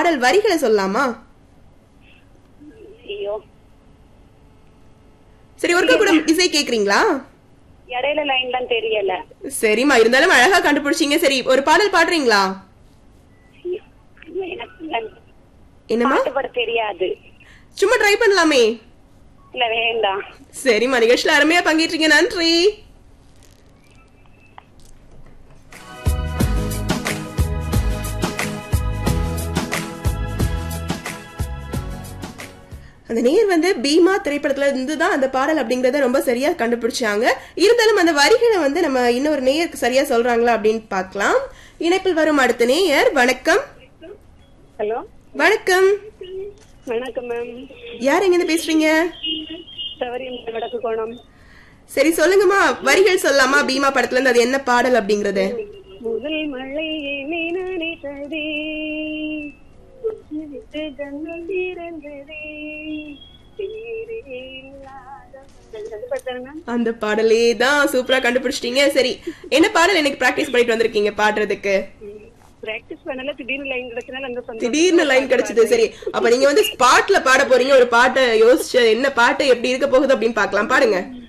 பாடல் வரிகளை சொல்லலாமா ஐயோ சரி ஒருக்கா கூட இசை கேக்குறீங்களா இடையில லைன் தான் தெரியல சரிம்மா இருந்தாலும் அழகா கண்டுபிடிச்சீங்க சரி ஒரு பாடல் பாடுறீங்களா எனக்கு என்னம்மா பாட்டு பாட தெரியாது சும்மா ட்ரை பண்ணலாமே இல்ல வேண்டாம் சரிம்மா நிகழ்ச்சியில அருமையா பங்கேற்றீங்க நன்றி அந்த நேர் வந்து பீமா திரைப்படத்துல இருந்து தான் அந்த பாடல் அப்படிங்கறத ரொம்ப சரியா கண்டுபிடிச்சாங்க இருந்தாலும் அந்த வரிகளை வந்து நம்ம இன்னொரு நேயருக்கு சரியா சொல்றாங்களா அப்படின்னு பார்க்கலாம் இணைப்பில் வரும் அடுத்த நேயர் வணக்கம் ஹலோ வணக்கம் வணக்கம் மேம் யார் எங்க இருந்து பேசுறீங்க சவரி வடக்கு கோணம் சரி சொல்லுங்கம்மா வரிகள் சொல்லலாமா பீமா படத்துல இருந்து அது என்ன பாடல் அப்படிங்கறது முதல் மழை என்னை நினைத்ததே விட்டு ஜன்னல் திறந்ததே தேரே இல்லாத அது பார்த்தாங்க மேம் அந்த பாடலே தான் சூப்பரா கண்டுபிடிச்சிட்டீங்க சரி என்ன பாடல் எனக்கு பிராக்டிஸ் பண்ணிட்டு வந்திருக்கீங்க பாடுறதுக்கு பிராக்டிஸ் பண்ணல திடீர்னு லைன் கிடைச்சனால அந்த சந்தோஷம் திடீர்னு லைன் கிடைச்சது சரி அப்ப நீங்க வந்து ஸ்பாட்ல பாட போறீங்க ஒரு பாட்டை யோசிச்சு என்ன பாட்டு எப்படி இருக்க போகுது அப்படின்னு பார்க்கலாம் பாடுங்க